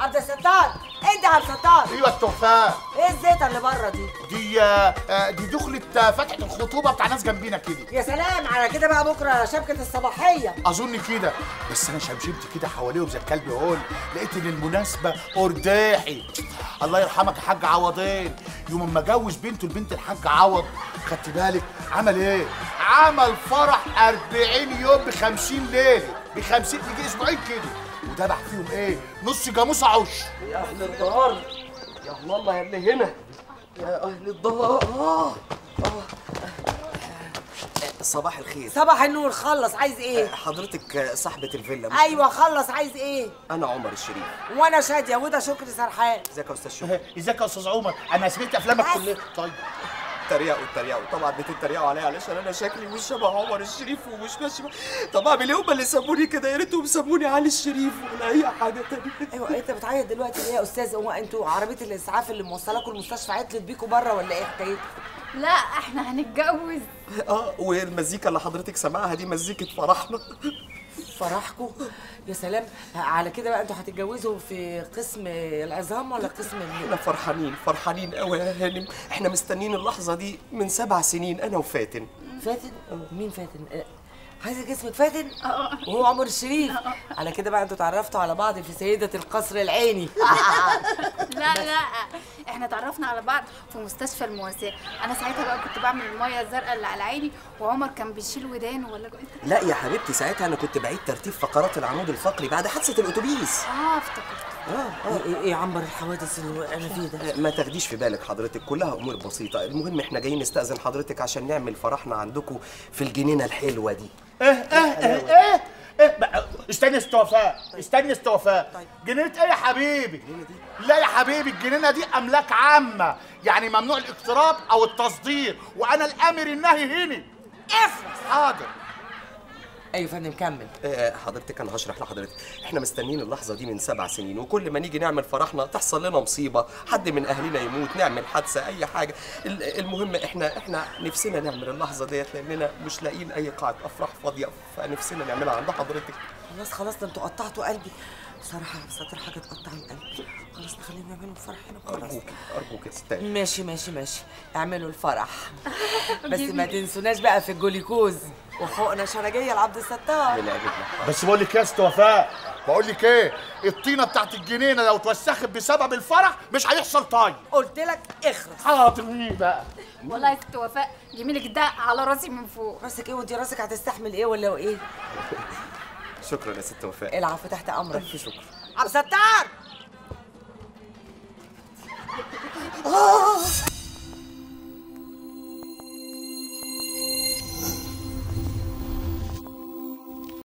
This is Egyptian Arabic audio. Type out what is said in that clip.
عبد الستار انت يا عبد الستار ايوه التحفه ايه الزيطه اللي بره دي دي آه، آه، دي دخلة آه، فتحة الخطوبة بتاع ناس جنبينا كده يا سلام على كده بقى بكره شبكه الصباحيه اظن كده بس انا شمشمت كده حواليهم زي الكلب هول لقيت ان المناسبه ارداحي الله يرحمك يا حاج عوضين يوم اما جوز بنته لبنت الحاج عوض خدت بالك عمل ايه عمل فرح 40 يوم ب 50 ليله ب 50 يجي اسبوعين كده وذبح فيهم ايه نص جاموسه عش يا اهل الدار يا الله يا اللي هنا يا اهل الدار آه. آه. صباح الخير صباح النور خلص عايز ايه حضرتك صاحبة الفيلا مش- ايوه خلص عايز ايه انا عمر الشريف وانا شاديه وده شكري سرحان ازيك يا استاذ شكري ازيك يا استاذ عمر انا سمعت افلامك بس. كلها طيب تريقوا تريقوا طبعا بتتريقوا عليا علشان انا شكلي مش شبه عمر الشريف ومش ماشي طب اعمل ايه هم اللي سموني كده يا ريتهم سموني علي الشريف ولا اي حاجه تانية ايوه انت بتعيط دلوقتي ليه يا استاذ هو انتوا عربيه الاسعاف اللي موصلاكوا المستشفى عطلت بيكوا بره ولا ايه حكايتكم لا احنا هنتجوز اه والمزيكا اللي حضرتك سامعها دي مزيكه فرحنا فرحكوا يا سلام على كده بقى انتوا هتتجوزوا في قسم العظام ولا قسم احنا ال- فرحانين فرحانين قوي يا هانم احنا مستنيين اللحظه دي من سبع سنين انا وفاتن فاتن مين فاتن آه، عايزه جسمك فاتن اه وهو عمر الشريف على كده بقى انتوا اتعرفتوا على بعض في سيده القصر العيني لا لا احنا اتعرفنا على بعض في مستشفى المواساة انا ساعتها بقى كنت بعمل المية الزرقاء اللي على عيني وعمر كان بيشيل ودانه ولا جو- انت لا يا حبيبتي ساعتها انا كنت بعيد ترتيب فقرات العمود الفقري بعد حادثه الاتوبيس اه افتكرت ايه ايه ايه عنبر الحوادث اللي انا فيه ده ما تاخديش في بالك حضرتك كلها امور بسيطه المهم احنا جايين نستاذن حضرتك عشان نعمل فرحنا عندكم في الجنينه الحلوه دي ايه ايه ايه ايه ايه بقى، استني استوفاء استني استوفاء جنينة ايه يا حبيبي لا يا حبيبي الجنينة دي املاك عامة يعني ممنوع الاقتراب او التصدير وانا الامر النهي هنا افرس حاضر ايوه يا فندم كمل آه، حضرتك انا هشرح لحضرتك احنا مستنيين اللحظه دي من سبع سنين وكل ما نيجي نعمل فرحنا تحصل لنا مصيبه حد من اهلنا يموت نعمل حادثه اي حاجه ال- المهم احنا احنا نفسنا نعمل اللحظه ديت لاننا مش لاقيين اي قاعه افراح فاضيه فنفسنا نعملها عند حضرتك خلاص خلاص ده انتوا قطعتوا قلبي بصراحه يا ساتر حاجه تقطع القلب خلاص نخليهم يعملوا فرح هنا خلاص ارجوك ارجوك يا ستات ماشي ماشي ماشي اعملوا الفرح بس ما تنسوناش بقى في الجلوكوز وحقنه شرجيه لعبد الستار من اجل بس بقول لك يا استوفاء بقول لك ايه الطينة بتاعت الجنينة لو اتوسخت بسبب الفرح مش هيحصل طيب قلت لك اخرس حاضر مين بقى والله يا ست وفاء جميلك ده على راسي من فوق راسك ايه وانت راسك هتستحمل ايه ولا ايه شكرا يا ست وفاء العفو تحت امرك الف شكر عبد الستار